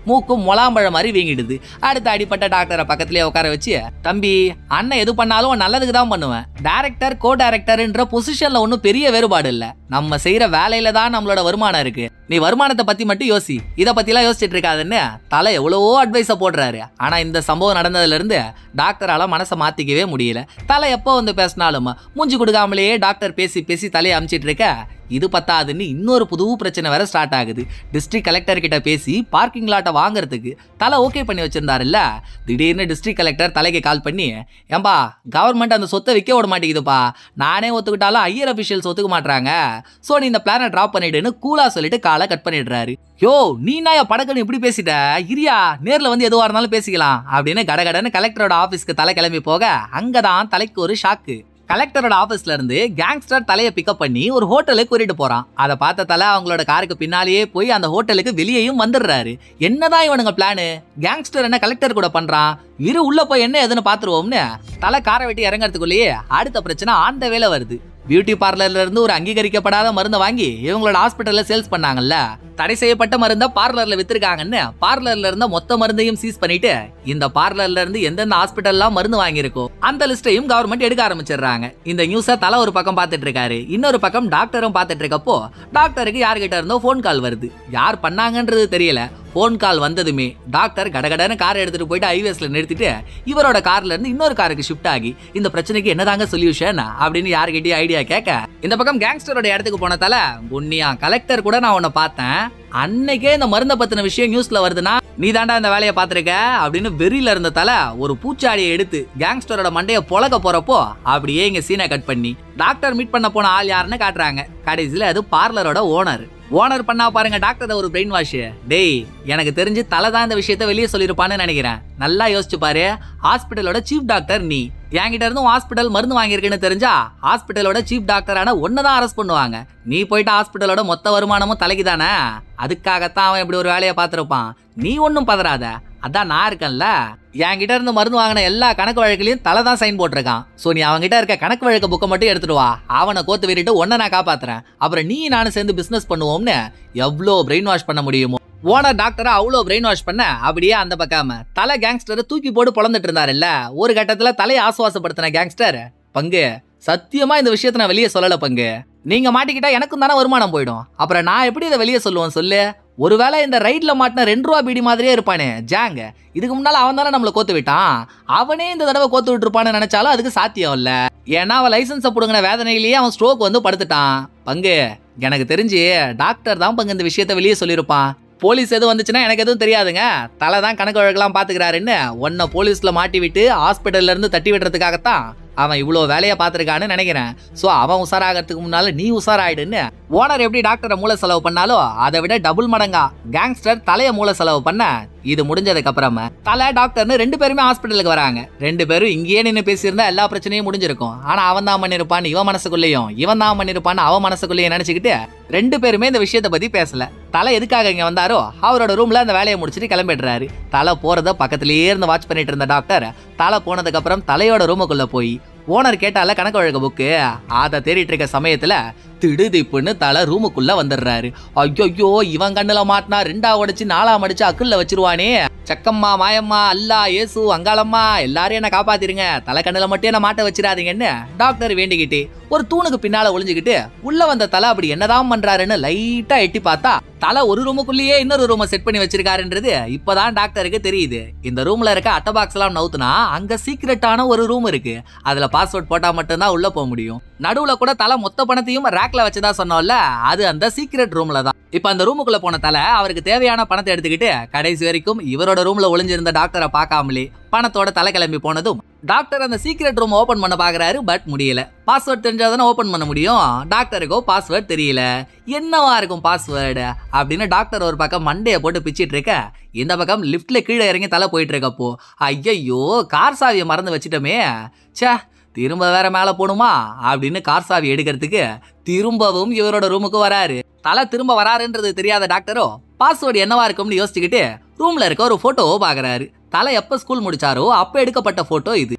மூக்கும் முலாம்பழம் மாதிரி வீங்கிடுது அடுத்து அடிப்பட்ட டாக்டரை பக்கத்துலயே உட்கார வச்சு தம்பி அண்ணன் எது பண்ணாலும் நல்லதுக்கு தான் பண்ணுவேன் டைரக்டர் கோ டைரக்டர்ன்ற பொசிஷன்ல ஒன்றும் பெரிய வேறுபாடு இல்ல நம்ம செய்யற வேலையில தான் நம்மளோட வருமானம் இருக்கு நீ வருமானத்தை பத்தி மட்டும் யோசி இத பத்திலாம் யோசிச்சுட்டு இருக்காதுன்னு தலை எவ்வளவோ அட்வைஸ போடுறாரு ஆனா இந்த சம்பவம் நடந்ததுல இருந்து டாக்டரால மனசை மாத்திக்கவே முடியல தலை எப்போ வந்து பேசினாலும் மூஞ்சி கொடுக்காமலேயே டாக்டர் பேசி பேசி தலையை அமிச்சிட்டு இருக்க இது பத்தாதுன்னு இன்னொரு புது பிரச்சனை வேற ஸ்டார்ட் ஆகுது டிஸ்ட்ரிக்ட் கலெக்டர் கிட்ட பேசி பார்க்கிங் லாட்டை வாங்குறதுக்கு தலை ஓகே பண்ணி வச்சிருந்தாருல்ல திடீர்னு டிஸ்ட்ரிக்ட் கலெக்டர் தலைக்கு கால் பண்ணி ஏம்பா கவர்மெண்ட் அந்த சொத்தை விற்க விட மாட்டேங்குதுப்பா நானே ஒத்துக்கிட்டாலும் ஐயர் அஃபிஷியல்ஸ் ஒத்துக்க மாட்டாங்க ஸோ நீ இந்த பிளானை ட்ராப் பண்ணிடுன்னு கூலா சொல்லிட்டு காலை கட் பண்ணிடுறாரு யோ நீ நான் படக்குன்னு இப்படி பேசிட்ட இரியா நேர்ல வந்து எதுவா இருந்தாலும் பேசிக்கலாம் அப்படின்னு கடகடன்னு கலெக்டரோட ஆபீஸ்க்கு தலை கிளம்பி போக அங்கதான் தலைக்கு ஒரு ஷாக்கு கலெக்டரோட ஆபீஸ்ல இருந்து கேங்ஸ்டர் தலையை பிக்கப் பண்ணி ஒரு ஹோட்டலுக்கு கூட்டிட்டு போறான் அதை பார்த்த தலை அவங்களோட காருக்கு பின்னாலேயே போய் அந்த ஹோட்டலுக்கு வெளியேயும் வந்துடுறாரு என்னதான் இவனுங்க பிளானு கேங்ஸ்டர் என்ன கலெக்டர் கூட பண்றான் இரு உள்ள போய் என்ன எதுன்னு பாத்துருவோம்னு தலை காரை வெட்டி இறங்கறதுக்குள்ளேயே அடுத்த பிரச்சனை ஆண்ட வேலை வருது பியூட்டி பார்லர்ல இருந்து ஒரு அங்கீகரிக்கப்படாத மருந்தை வாங்கி இவங்களோட ஹாஸ்பிட்டல்ல சேல்ஸ் பண்ணாங்கல்ல தடை செய்யப்பட்ட மருந்த பார்லர்ல வித்திருக்காங்கன்னு பார்லர்ல இருந்த மொத்த மருந்தையும் சீஸ் பண்ணிட்டு இந்த பார்லர்ல இருந்து எந்தெந்த ஹாஸ்பிட்டல்லாம் மருந்து வாங்கியிருக்கோ அந்த லிஸ்டையும் கவர்மெண்ட் எடுக்க ஆரம்பிச்சிடுறாங்க இந்த நியூஸை தலை ஒரு பக்கம் பார்த்துட்டு இருக்காரு இன்னொரு பக்கம் டாக்டரும் பார்த்துட்டு இருக்கப்போ டாக்டருக்கு யார்கிட்ட இருந்தோ ஃபோன் கால் வருது யார் பண்ணாங்கன்றது தெரியல ஃபோன் கால் வந்ததுமே டாக்டர் கடகடன்னு காரை எடுத்துட்டு போயிட்டு ஹைவேஸ்ல நிறுத்திட்டு இவரோட கார்ல இருந்து இன்னொரு காருக்கு ஷிஃப்ட் ஆகி இந்த பிரச்சனைக்கு என்னதாங்க சொல்யூஷன் அப்படின்னு யாருக்கிட்டயும் ஐடியா கேட்க இந்த பக்கம் கேங்ஸ்டரோட இடத்துக்கு போனதால உன்னியா கலெக்டர் கூட நான் உன்னை பார்த்தேன் அன்னைக்கே இந்த மருந்த பத்தின விஷயம் நியூஸ்ல வருதுன்னா நீ தாண்டா இந்த வேலையை பார்த்திருக்க அப்படின்னு வெறியில இருந்த தல ஒரு பூச்சாடியை எடுத்து கேங்ஸ்டரோட மண்டைய பொழக்க போறப்போ அப்படியே இங்க சீனை கட் பண்ணி டாக்டர் மீட் பண்ண போன ஆள் யாருன்னு காட்டுறாங்க கடைசியில அது பார்லரோட ஓனர் ஓனர் பண்ணா பாருங்க டாக்டர் ஒரு பிரெயின் வாஷ் டேய் எனக்கு தெரிஞ்சு தலை தான் இந்த விஷயத்த வெளியே சொல்லியிருப்பான்னு நினைக்கிறேன் நல்லா யோசிச்சு பாரு ஹாஸ்பிட்டலோட சீஃப் டாக்டர் நீ என்கிட்ட இருந்தும் ஹாஸ்பிட்டல் மருந்து வாங்கியிருக்குன்னு தெரிஞ்சா ஹாஸ்பிட்டலோட சீஃப் டாக்டரான ஒன்னு தான் அரெஸ்ட் பண்ணுவாங்க நீ போயிட்டு ஹாஸ்பிட்டலோட மொத்த வருமானமும் தலைக்கு தானே அதுக்காகத்தான் அவன் இப்படி ஒரு வேலையை பார்த்துருப்பான் நீ ஒன்றும் பதறாத அதான் நான் இருக்கேன்ல என்கிட்ட இருந்து மருந்து வாங்கின எல்லா கணக்கு வழக்குலையும் தலை தான் சைன் போட்டிருக்கான் ஸோ நீ அவன்கிட்ட இருக்க கணக்கு வழக்கு புக்கை மட்டும் எடுத்துட்டு வா அவனை கோத்து விரிட்டு ஒன்றை நான் காப்பாத்துறேன் அப்புறம் நீ நானும் சேர்ந்து பிசினஸ் பண்ணுவோம்னு எவ்வளோ பிரெயின் வாஷ் பண்ண முடியுமோ ஓனர் டாக்டரை அவ்வளோ பிரெயின் வாஷ் பண்ண அப்படியே அந்த பக்காம தலை கேங்ஸ்டரை தூக்கி போட்டு பொழந்துட்டு இருந்தாருல்ல ஒரு கட்டத்துல தலையை ஆசுவாசப்படுத்தின கேங்ஸ்டர் பங்கு சத்தியமா இந்த விஷயத்த நான் வெளியே சொல்லல பங்கு நீங்க மாட்டிக்கிட்டா எனக்கும் தானே வருமானம் போயிடும் அப்புறம் நான் எப்படி இதை வெளியே சொல்லுவேன் சொல்லு ஒருவேளை இந்த ரைட்ல மாட்டின ரெண்டு ரூபா பீடி மாதிரியே இருப்பானே ஜாங்க இதுக்கு முன்னால அவன் தானே நம்மளை கோத்து விட்டான் அவனே இந்த தடவை கோத்து விட்டுருப்பான்னு நினைச்சாலும் அதுக்கு சாத்தியம் இல்ல ஏன்னா அவன் லைசன்ஸை பிடுங்கின வேதனையிலேயே அவன் ஸ்ட்ரோக் வந்து படுத்துட்டான் பங்கு எனக்கு தெரிஞ்சு டாக்டர் தான் பங்கு இந்த விஷயத்த வெளியே சொல்லியிருப்பான் போலீஸ் எதுவும் வந்துச்சுன்னா எனக்கு எதுவும் தெரியாதுங்க தலை தான் கணக்கு வழக்கெல்லாம் பாத்துக்கிறாருன்னு உன்னை போலீஸ்ல மாட்டி விட்டு ஹாஸ்பிட்டல்ல இருந்து தட்டி விடுறதுக்காகத்தான் அவன் இவ்வளோ வேலையை பார்த்துருக்கான்னு நினைக்கிறேன் ஸோ அவன் உஷாராகிறதுக்கு முன்னால நீ உஷாராயிடுன்னு ஓனர் எப்படி டாக்டரை மூளை செலவு பண்ணாலோ அதை விட டபுள் மடங்கா கேங்ஸ்டர் தலையை மூளை செலவு பண்ண இது முடிஞ்சதுக்கு அப்புறமா தலை டாக்டர்னு ரெண்டு பேருமே ஹாஸ்பிட்டலுக்கு வராங்க ரெண்டு பேரும் இங்கேயே நின்று பேசியிருந்தா எல்லா பிரச்சனையும் முடிஞ்சிருக்கும் ஆனா அவன் தான் பண்ணிருப்பான்னு இவன் மனசுக்குள்ளேயும் இவன் தான் பண்ணிருப்பான்னு அவன் மனசுக்குள்ளேயும் நினைச்சுக்கிட்டு ரெண்டு பேருமே இந்த விஷயத்தை பத்தி பேசல தலை எதுக்காக இங்க வந்தாரோ அவரோட ரூம்ல அந்த வேலையை முடிச்சுட்டு கிளம்பிடுறாரு தலை போறத பக்கத்திலேயே இருந்து வாட்ச் பண்ணிட்டு இருந்த டாக்டர் தலை போனதுக்கு அப்புறம் தலையோட ரூமுக்குள்ள போய் ஓனர் கேட்டால கணக்கு வழக்கு புக்கு அதை தேடிட்டு இருக்க சமயத்துல திடுதிப்புன்னு தலை ரூமுக்குள்ள வந்துடுறாரு ஐயோ இவன் கண்ணுல மாட்டினா ரெண்டா உடைச்சு நாலாம் அடிச்சு அக்குள்ள வச்சிருவானே சக்கம்மா மாயம்மா அல்லா ஏசு அங்காளம்மா எல்லாரையும் என்ன காப்பாத்திருங்க தலை கண்ணுல மட்டும் என்ன மாட்ட வச்சிடாதீங்கன்னு டாக்டர் வேண்டிக்கிட்டு ஒரு தூணுக்கு பின்னால ஒளிஞ்சுக்கிட்டு உள்ள வந்த தலை அப்படி என்னதான் பண்றாருன்னு லைட்டா எட்டி பார்த்தா தலை ஒரு ரூமுக்குள்ளேயே இன்னொரு ரூமை செட் பண்ணி வச்சிருக்காருன்றது இப்பதான் டாக்டருக்கு தெரியுது இந்த ரூம்ல இருக்க அட்டை பாக்ஸ் எல்லாம் நவுத்துனா அங்க சீக்ரெட்டான ஒரு ரூம் இருக்கு அதுல பாஸ்வேர்ட் போட்டா மட்டும்தான் உள்ள போக முடியும் நடுவுல கூட தலை மொத்த பணத்தையும் ரேக்ல வச்சதா சொன்னோம்ல அது அந்த சீக்ரெட் ரூம்ல தான் இப்ப அந்த ரூமுக்குள்ள போன தலை அவருக்கு தேவையான பணத்தை எடுத்துக்கிட்டு கடைசி வரைக்கும் இவரோட ரூம்ல ஒளிஞ்சிருந்த டாக்டரை பார்க்காமலே பணத்தோட தலை கிளம்பி போனதும் டாக்டர் அந்த சீக்ரெட் ரூம் ஓபன் பண்ண பாக்குறாரு பட் முடியல பாஸ்வேர்ட் தெரிஞ்சாதானே ஓபன் பண்ண முடியும் டாக்டருக்கோ பாஸ்வேர்ட் தெரியல என்னவா இருக்கும் பாஸ்வேர்டு அப்படின்னு டாக்டர் ஒரு பக்கம் மண்டையை போட்டு பிச்சிட்டு இருக்க இந்த பக்கம் லிஃப்ட்ல கீழே இறங்கி தலை போயிட்டு இருக்கப்போ ஐயையோ கார் சாவியை மறந்து வச்சிட்டோமே ச்சே திரும்ப வேற மேல போகணுமா அப்படின்னு கார் சாவி எடுக்கிறதுக்கு திரும்பவும் இவரோட ரூமுக்கு வராரு தலை திரும்ப வராருன்றது தெரியாத டாக்டரோ பாஸ்வேர்டு என்னவா இருக்கும்னு யோசிச்சுக்கிட்டு ரூம்ல இருக்க ஒரு போட்டோவை பாக்குறாரு தலை எப்ப ஸ்கூல் முடிச்சாரோ அப்ப எடுக்கப்பட்ட போட்டோ இது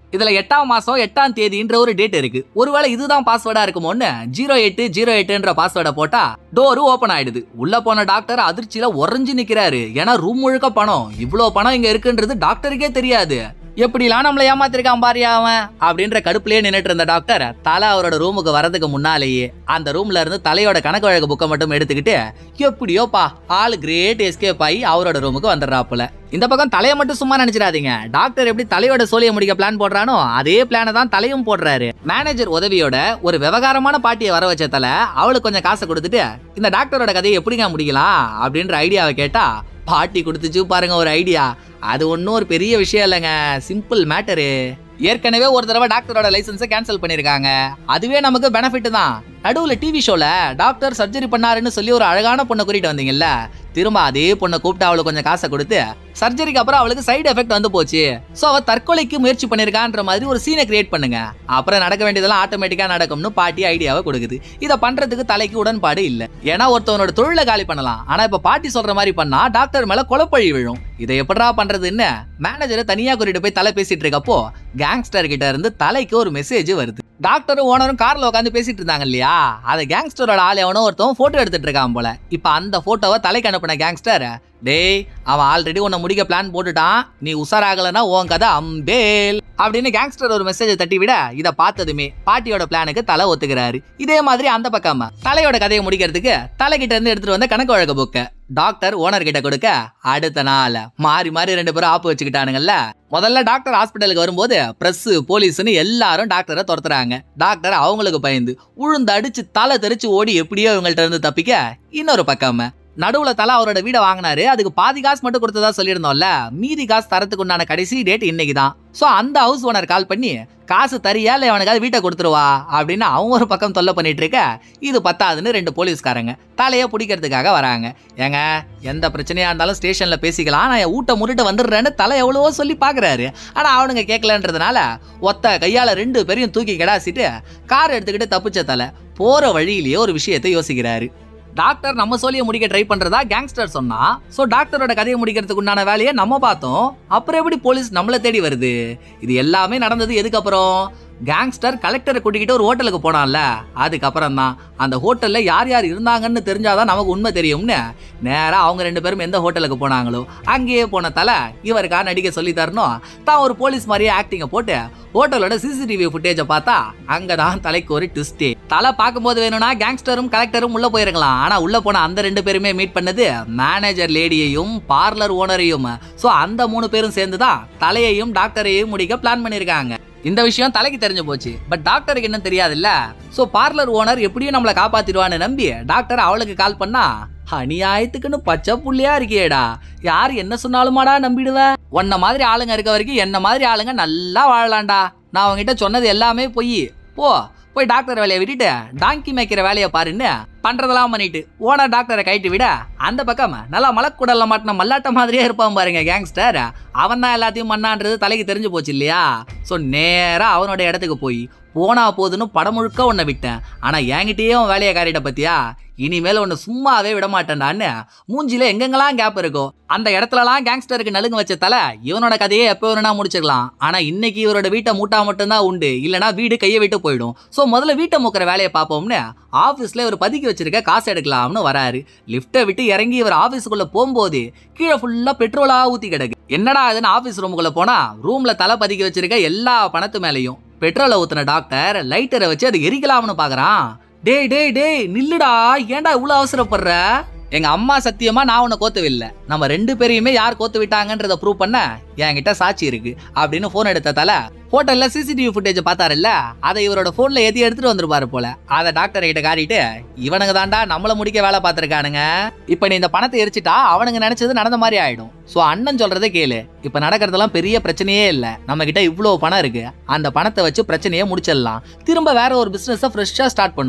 இதுல எட்டாம் மாசம் எட்டாம் தேதின்ற ஒரு டேட் இருக்கு ஒருவேளை இதுதான் பாஸ்வேர்டா இருக்குமோன்னு ஜீரோ எட்டு ஜீரோ எட்டுன்ற பாஸ்வேர்டை போட்டா டோரு ஓபன் ஆயிடுது உள்ள போன டாக்டர் அதிர்ச்சியில உறைஞ்சு நிக்கிறாரு ஏன்னா ரூம் முழுக்க பணம் இவ்ளோ பணம் இங்க இருக்குன்றது டாக்டருக்கே தெரியாது எப்படிலாம் நம்மள ஏமாத்திருக்கான் பாரியா அவன் அப்படின்ற கடுப்புலயே நின்னுட்டு இருந்த டாக்டர் தலை அவரோட ரூமுக்கு வரதுக்கு முன்னாலேயே அந்த ரூம்ல இருந்து தலையோட கணக்கு வழக்கு புக்கை மட்டும் எடுத்துக்கிட்டு எப்படியோப்பா ஆள் கிரேட் எஸ்கேப் ஆகி அவரோட ரூமுக்கு வந்துடுறாப்புல இந்த பக்கம் தலையை மட்டும் சும்மா நினைச்சிடாதீங்க டாக்டர் எப்படி தலையோட சோழியை முடிக்க பிளான் போடுறானோ அதே பிளானை தான் தலையும் போடுறாரு மேனேஜர் உதவியோட ஒரு விவகாரமான பாட்டியை வர வச்ச தலை அவளுக்கு கொஞ்சம் காசை கொடுத்துட்டு இந்த டாக்டரோட கதையை எப்படிங்க முடிக்கலாம் அப்படின்ற ஐடியாவை கேட்டா பாட்டி கொடுத்துச்சு பாருங்க ஒரு ஐடியா அது ஒன்றும் ஒரு பெரிய விஷயம் இல்லைங்க சிம்பிள் மேட்டரு ஏற்கனவே ஒரு தடவை டாக்டரோட லைசன்ஸை கேன்சல் பண்ணியிருக்காங்க அதுவே நமக்கு பெனிஃபிட் தான் நடுவில் டிவி ஷோல டாக்டர் சர்ஜரி பண்ணாருன்னு சொல்லி ஒரு அழகான பொண்ணை கூட்டிட்டு வந்தீங்கல்ல திரும்ப அதே பொண்ணை கூப்பிட்டு அவளுக்கு கொஞ்சம் காசை கொடுத்து சர்ஜரிக்கு அப்புறம் அவளுக்கு சைடு எஃபெக்ட் வந்து போச்சு ஸோ அவ தற்கொலைக்கு முயற்சி பண்ணிருக்கான்ற மாதிரி ஒரு சீனை கிரியேட் பண்ணுங்க அப்புறம் நடக்க வேண்டியதெல்லாம் ஆட்டோமேட்டிக்கா நடக்கும்னு பாட்டி ஐடியாவை கொடுக்குது இதை பண்றதுக்கு தலைக்கு உடன்பாடு இல்ல ஏன்னா ஒருத்தவனோட தொழிலை காலி பண்ணலாம் ஆனா இப்ப பாட்டி சொல்ற மாதிரி பண்ணா டாக்டர் மேல கொலப்பழி விழும் இதை எப்படா பண்றதுன்னு மேனேஜரை தனியா கூட்டிட்டு போய் தலை பேசிட்டு இருக்கப்போ கேங்ஸ்டர் கிட்ட இருந்து தலைக்கு ஒரு மெசேஜ் வருது டாக்டரும் ஓனரும் கார்ல உட்காந்து பேசிட்டு இருந்தாங்க இல்லையா அதை கேங்ஸ்டரோட ஆள் எவனோ ஒருத்தவன் போட்டோ எடுத்துட்டு இருக்கான் போல இப்ப அந்த போட்டோவை தலைக்கு அனுப்பின கேங்ஸ்டர் டேய் அவன் ஆல்ரெடி உன்னை முடிக்க பிளான் போட்டுட்டான் நீ உஷாராகலன்னா உன் கதை அம்பேல் அப்படின்னு கேங்ஸ்டர் ஒரு மெசேஜை தட்டி விட இதை பார்த்ததுமே பாட்டியோட பிளானுக்கு தலை ஒத்துக்கிறாரு இதே மாதிரி அந்த பக்கமா தலையோட கதையை முடிக்கிறதுக்கு தலைகிட்ட இருந்து எடுத்துட்டு வந்த கணக்கு வழக்கு புக்க டாக்டர் ஓனர் கிட்ட கொடுக்க அடுத்த நாள் மாறி மாறி ரெண்டு பேரும் ஆப்பு வச்சுக்கிட்டானுங்கல்ல முதல்ல டாக்டர் ஹாஸ்பிட்டலுக்கு வரும்போது பிரஸ் போலீஸ்னு எல்லாரும் டாக்டரை துரத்துறாங்க டாக்டர் அவங்களுக்கு பயந்து உழுந்து அடிச்சு தலை தெரிச்சு ஓடி எப்படியோ இவங்கள்ட்ட இருந்து தப்பிக்க இன்னொரு பக்கம் நடுவுல தலை அவரோட வீடை வாங்கினாரு அதுக்கு பாதி காசு மட்டும் கொடுத்ததா சொல்லியிருந்தோம்ல மீதி காசு தரத்துக்கு உண்டான கடைசி டேட் இன்னைக்கு தான் ஸோ அந்த ஹவுஸ் ஓனர் கால் பண்ணி காசு தரியா இல்லை அவனுக்காவது வீட்டை கொடுத்துருவா அப்படின்னு அவங்க ஒரு பக்கம் தொல்லை பண்ணிட்டு இருக்க இது பத்தாதுன்னு ரெண்டு போலீஸ்காரங்க தலையை பிடிக்கிறதுக்காக வராங்க ஏங்க எந்த பிரச்சனையா இருந்தாலும் ஸ்டேஷன்ல பேசிக்கலாம் நான் என் ஊட்ட முருட்டு வந்துடுறேன்னு தலை எவ்வளவோ சொல்லி பாக்குறாரு ஆனா அவனுங்க கேட்கலன்றதுனால ஒத்த கையால ரெண்டு பேரையும் தூக்கி கிடாசிட்டு கார் எடுத்துக்கிட்டு தப்பிச்ச தலை போற வழியிலேயே ஒரு விஷயத்தை யோசிக்கிறாரு டாக்டர் நம்ம சொல்லிய முடிக்க ட்ரை பண்றதா கேங்ஸ்டர் சொன்னா சோ டாக்டரோட கதையை முடிக்கிறதுக்கு உண்டான வேலையை நம்ம பார்த்தோம் அப்புறம் எப்படி போலீஸ் நம்மளை தேடி வருது இது எல்லாமே நடந்தது எதுக்கு அப்புறம் கேங்ஸ்டர் கலெக்டரை கூட்டிக்கிட்டு ஒரு ஹோட்டலுக்கு போனான்ல அதுக்கப்புறம் தான் அந்த ஹோட்டல்ல யார் யார் இருந்தாங்கன்னு தெரிஞ்சாதான் நமக்கு உண்மை தெரியும்னு நேரா அவங்க ரெண்டு பேரும் எந்த ஹோட்டலுக்கு போனாங்களோ அங்கேயே போன தலை இவருக்கா நடிக்க சொல்லி தரணும் தான் ஒரு போலீஸ் மாதிரியே ஆக்டிங்கை போட்டு ஹோட்டலோட சிசிடிவி ஃபுட்டேஜை பார்த்தா அங்கதான் தலைக்கு ஒரு ட்விஸ்டே தலை பார்க்கும்போது வேணும்னா கேங்ஸ்டரும் கலெக்டரும் உள்ள போயிருக்கலாம் ஆனா உள்ள போன அந்த ரெண்டு பேருமே மீட் பண்ணது மேனேஜர் லேடியையும் பார்லர் ஓனரையும் சோ அந்த மூணு பேரும் சேர்ந்து தான் தலையையும் டாக்டரையும் முடிக்க பிளான் பண்ணிருக்காங்க இந்த விஷயம் தலைக்கு தெரிஞ்சு போச்சு பட் டாக்டருக்கு இன்னும் தெரியாதுல்ல சோ பார்லர் ஓனர் எப்படியும் நம்மளை காப்பாத்திடுவான்னு நம்பி டாக்டர் அவளுக்கு கால் பண்ணா அநியாயத்துக்குன்னு பச்சை புள்ளியா இருக்கியேடா யார் என்ன சொன்னாலுமாடா நம்பிடுவ உன்ன மாதிரி ஆளுங்க இருக்க வரைக்கும் என்ன மாதிரி ஆளுங்க நல்லா வாழலாம்டா நான் அவங்ககிட்ட சொன்னது எல்லாமே பொய் போ போய் டாக்டர் வேலையை விட்டுட்டு டாங்கி மேய்க்கிற வேலையை பாருன்னு பண்றதெல்லாம் பண்ணிட்டு ஓனர் டாக்டரை கைட்டு விட அந்த பக்கம் நல்லா மலக்குடல்ல மாட்டின மல்லாட்ட மாதிரியே இருப்பான் பாருங்க கேங்ஸ்டர் அவன் தான் எல்லாத்தையும் பண்ணான்றது தலைக்கு தெரிஞ்சு போச்சு இல்லையா ஸோ நேரா அவனோட இடத்துக்கு போய் போனா போதுன்னு படம் முழுக்க உன்னை விட்டேன் ஆனா என்கிட்டயே உன் வேலையை காரிட்ட பத்தியா இனிமேல் உன்னை சும்மாவே விட மாட்டேன்டான்னு மூஞ்சில எங்கெங்கெல்லாம் கேப் இருக்கோ அந்த இடத்துலலாம் கேங்ஸ்டருக்கு நலுங்கு வச்ச தலை இவனோட கதையை எப்போ வேணும்னா முடிச்சிடலாம் ஆனா இன்னைக்கு இவரோட வீட்டை மூட்டா மட்டும்தான் உண்டு இல்லனா வீடு கையை விட்டு போயிடும் ஸோ முதல்ல வீட்டை முக்கிற வேலையை பார்ப்போம்னு ஆஃபீஸ்ல இவர் பதுக்கி வச்சிருக்க காசு எடுக்கலாம்னு வராரு லிஃப்ட்டை விட்டு இறங்கி இவர் ஆஃபீஸுக்குள்ள போகும்போது கீழே ஃபுல்லா பெட்ரோலா ஊத்தி கிடக்கு என்னடா அதுன்னு ஆஃபீஸ் ரூமுக்குள்ள போனா ரூம்ல தலை பதுக்கி வச்சிருக்க எல்லா பணத்து மேலையும் பெட்ரோலை ஊத்துன டாக்டர் லைட்டரை வச்சு அதை எரிக்கலாம்னு பாக்குறான் டேய் டேய் டேய் நில்லுடா ஏன்டா இவ்வளவு அவசரப்படுற எங்க அம்மா சத்தியமா நான் உன்னை கோத்துவில்ல நம்ம ரெண்டு பேரையுமே யார் கோத்து விட்டாங்கன்றத ப்ரூவ் பண்ண என்கிட்ட சாட்சி இருக்கு அப்படின்னு போன் எடுத்த தல ஹோட்டல்ல சிசிடிவி ஃபுட்டேஜ் பார்த்தாருல்ல அதை இவரோட போன்ல ஏத்தி எடுத்துட்டு வந்திருப்பாரு போல அதை டாக்டர் கிட்ட காட்டிட்டு இவனுங்க தாண்டா நம்மள முடிக்க வேலை பார்த்திருக்கானுங்க இப்ப நீ இந்த பணத்தை எரிச்சிட்டா அவனுங்க நினைச்சது நடந்த மாதிரி ஆயிடும் சோ அண்ணன் சொல்றதை கேளு இப்ப நடக்கிறதெல்லாம் பெரிய பிரச்சனையே இல்ல நம்ம கிட்ட இவ்வளவு பணம் இருக்கு அந்த பணத்தை வச்சு பிரச்சனையை முடிச்சிடலாம் திரும்ப வேற ஒரு பிசினஸ் ஃப்ரெஷ்ஷா ஸ்டார்ட் பண்ணுவோம்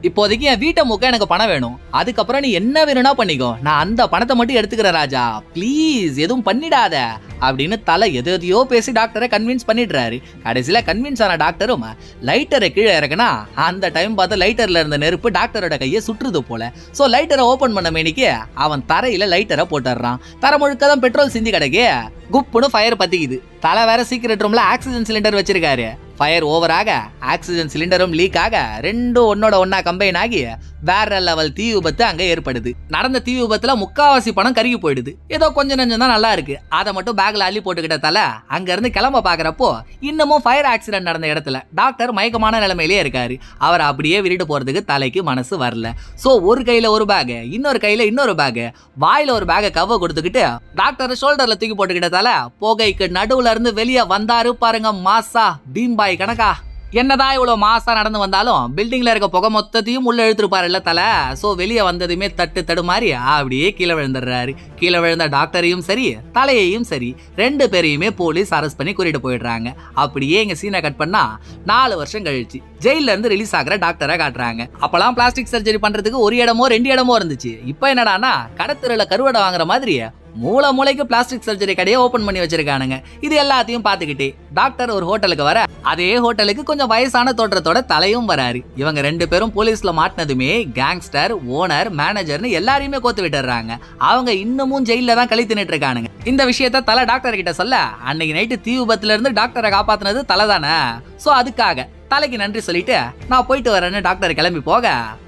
இப்போதைக்கு என் வீட்டை முக்க எனக்கு பணம் வேணும் அதுக்கப்புறம் நீ என்ன வேணும்னா பண்ணிக்கோ நான் அந்த பணத்தை மட்டும் எடுத்துக்கிறேன் ராஜா ப்ளீஸ் எதுவும் பண்ணிடாத அப்படின்னு தலை எது எதையோ பேசி டாக்டரை கன்வின்ஸ் பண்ணிடுறாரு கடைசியில கன்வின்ஸ் ஆன டாக்டரும் லைட்டரை கீழே இறக்குனா அந்த டைம் பார்த்து லைட்டர்ல இருந்த நெருப்பு டாக்டரோட கையை சுற்றுது போல ஸோ லைட்டரை ஓபன் பண்ண மேனிக்கு அவன் தரையில லைட்டரை போட்டுடுறான் தர முழுக்க தான் பெட்ரோல் சிந்தி கிடக்கு குப்புன்னு ஃபயர் பத்திக்குது தலை வேற சீக்கிரட் ரூம்ல ஆக்சிஜன் சிலிண்டர் வச்சிருக்காரு ஃபயர் ஓவராக ஆக்சிஜன் சிலிண்டரும் லீக் ஆக ரெண்டும் ஒன்னோட ஒன்னா கம்பைன் ஆகி வேற லெவல் தீ விபத்து அங்க ஏற்படுது நடந்த தீ விபத்துல முக்காவாசி பணம் கருகி போயிடுது ஏதோ கொஞ்சம் நஞ்சம் தான் நல்லா இருக்கு அதை மட்டும் பேக்ல அள்ளி போட்டுக்கிட்ட தலை அங்க இருந்து கிளம்ப பாக்குறப்போ இன்னமும் ஃபயர் ஆக்சிடென்ட் நடந்த இடத்துல டாக்டர் மயக்கமான நிலைமையிலேயே இருக்காரு அவர் அப்படியே விட்டுட்டு போறதுக்கு தலைக்கு மனசு வரல சோ ஒரு கையில ஒரு பேக் இன்னொரு கையில இன்னொரு பேக் வாயில ஒரு பேக்கை கவ கொடுத்துக்கிட்டு டாக்டர் ஷோல்டர்ல தூக்கி போட்டுக்கிட்டதால புகைக்கு நடுவுல இருந்து வெளியே வந்தாரு பாருங்க மாசா பீம்பாய் கணக்கா என்னதான் இவ்வளோ மாசா நடந்து வந்தாலும் பில்டிங்ல இருக்க புகை மொத்தத்தையும் உள்ள இழுத்துருப்பாருல்ல தலை ஸோ வெளியே வந்ததுமே தட்டு தடுமாறி அப்படியே கீழே விழுந்துடுறாரு கீழே விழுந்த டாக்டரையும் சரி தலையையும் சரி ரெண்டு பேரையுமே போலீஸ் அரெஸ்ட் பண்ணி கூட்டிட்டு போயிடுறாங்க அப்படியே எங்க சீனை கட் பண்ணா நாலு வருஷம் கழிச்சு ஜெயில இருந்து ரிலீஸ் ஆகிற டாக்டரை காட்டுறாங்க அப்பெல்லாம் பிளாஸ்டிக் சர்ஜரி பண்றதுக்கு ஒரு இடமோ ரெண்டு இடமோ இருந்துச்சு இப்போ என்னடான்னா கடத்தெருல கருவடை வாங்குற மாதிரி மூளை மூளைக்கு பிளாஸ்டிக் சர்ஜரி கடையை ஓபன் பண்ணி வச்சிருக்கானுங்க இது எல்லாத்தையும் பார்த்துக்கிட்டே டாக்டர் ஒரு ஹோட்டலுக்கு வர அதே ஹோட்டலுக்கு கொஞ்சம் வயசான தோற்றத்தோட தலையும் வராரு இவங்க ரெண்டு பேரும் போலீஸ்ல மாட்டினதுமே கேங்ஸ்டர் ஓனர் மேனேஜர்னு எல்லாரையுமே கோத்து விட்டுறாங்க அவங்க இன்னமும் ஜெயில தான் கழி தின்னுட்டு இருக்கானுங்க இந்த விஷயத்த தலை டாக்டர் கிட்ட சொல்ல அன்னைக்கு நைட்டு தீ விபத்துல இருந்து டாக்டரை காப்பாத்துனது தலை தானே சோ அதுக்காக தலைக்கு நன்றி சொல்லிட்டு நான் போயிட்டு வரேன்னு டாக்டர் கிளம்பி போக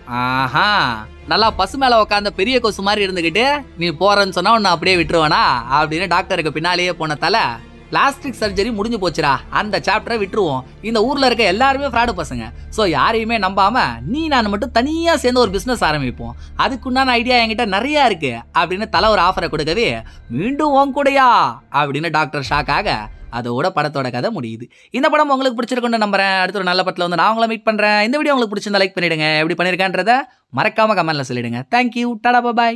ஆஹா நல்லா பசு மேல உட்காந்த பெரிய கொசு மாதிரி இருந்துகிட்டு நீ போறேன்னு சொன்னா உன்னை அப்படியே விட்டுருவானா அப்படின்னு டாக்டருக்கு பின்னாலேயே போன தலை பிளாஸ்டிக் சர்ஜரி முடிஞ்சு போச்சுடா அந்த சாப்டரை விட்டுருவோம் இந்த ஊர்ல இருக்க எல்லாருமே ஃப்ராடு பசங்க ஸோ யாரையுமே நம்பாம நீ நான் மட்டும் தனியா சேர்ந்து ஒரு பிசினஸ் ஆரம்பிப்போம் அதுக்குண்டான ஐடியா என்கிட்ட நிறைய இருக்கு அப்படின்னு தலை ஒரு ஆஃபரை கொடுக்கவே மீண்டும் உன் கூடயா அப்படின்னு டாக்டர் ஷாக் ஆக அதோட படத்தோட கதை முடியுது இந்த படம் உங்களுக்கு பிடிச்சிருக்குன்னு நம்புறேன் அடுத்த ஒரு நல்ல படத்தில் வந்து நான் உங்களை மீட் பண்றேன் இந்த வீடியோ உங்களுக்கு பிடிச்சிருந்தா லைக் பண்ணிடுங்க எப்படி பண்ணிருக்கேன்றத மறக்காம கமெண்ட்ல சொல்லிடுங்க தேங்க்யூ டாடா பாய்